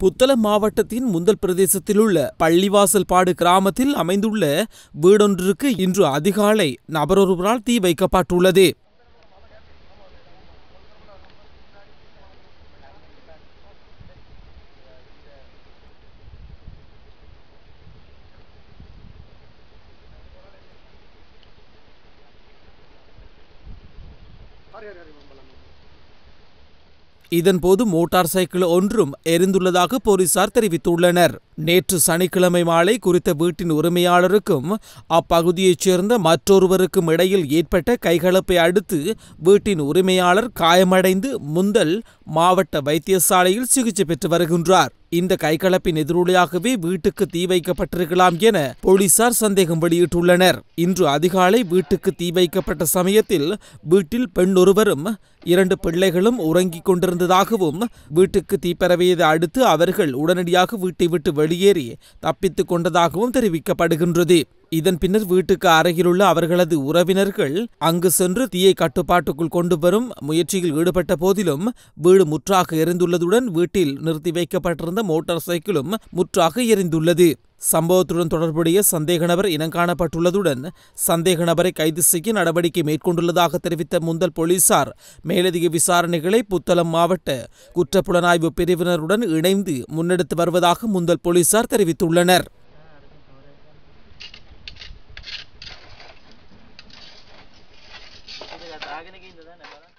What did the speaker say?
புத்தளம் மாவட்டத்தின் முந்தல் பிரதேசத்திலுள்ள பள்ளிவாசல்பாடு கிராமத்தில் அமைந்துள்ள வீடொன்றிற்கு இன்று அதிகாலை நபரொருவரால் தீ வைக்கப்பட்டுள்ளது இதன்போது மோட்டார் சைக்கிள் ஒன்றும் எரிந்துள்ளதாக போலீசார் தெரிவித்துள்ளனர் நேற்று சனிக்கிழமை மாலை குறித்த வீட்டின் உரிமையாளருக்கும் அப்பகுதியைச் சேர்ந்த மற்றொருவருக்கும் இடையில் ஏற்பட்ட கைகலப்பை அடுத்து வீட்டின் உரிமையாளர் காயமடைந்து முந்தல் மாவட்ட வைத்தியசாலையில் சிகிச்சை பெற்று வருகின்றார் இந்த கைகலப்பின் எதிரொலியாகவே வீட்டுக்கு தீ வைக்கப்பட்டிருக்கலாம் என போலீசார் சந்தேகம் வெளியிட்டுள்ளனர் இன்று அதிகாலை வீட்டுக்கு தீ வைக்கப்பட்ட சமயத்தில் வீட்டில் பெண் ஒருவரும் இரண்டு பிள்ளைகளும் உறங்கிக் கொண்டிருந்ததாகவும் வீட்டுக்கு தீ பரவியதை அடுத்து அவர்கள் உடனடியாக வீட்டை விட்டு வெளியேறி தப்பித்துக் கொண்டதாகவும் தெரிவிக்கப்படுகின்றது இதன் பின்னர் வீட்டுக்கு அருகிலுள்ள அவர்களது உறவினர்கள் அங்கு சென்று தீயை கட்டுப்பாட்டுக்குள் கொண்டு வரும் முயற்சியில் ஈடுபட்ட போதிலும் வீடு முற்றாக எரிந்துள்ளதுடன் வீட்டில் நிறுத்தி வைக்கப்பட்டிருந்த மோட்டார் சைக்கிளும் முற்றாக எரிந்துள்ளது சம்பவத்துடன் தொடர்புடைய சந்தேக நபர் இனங்காணப்பட்டுள்ளதுடன் சந்தேக நபரை கைது செய்ய நடவடிக்கை மேற்கொண்டுள்ளதாக தெரிவித்த முந்தல் போலீசார் மேலதிக விசாரணைகளை புத்தளம் மாவட்ட குற்றப்புலனாய்வு பிரிவினருடன் இணைந்து முன்னெடுத்து வருவதாக முந்தல் போலீசார் தெரிவித்துள்ளனர் இது ஆகனைக்கு இந்த தானே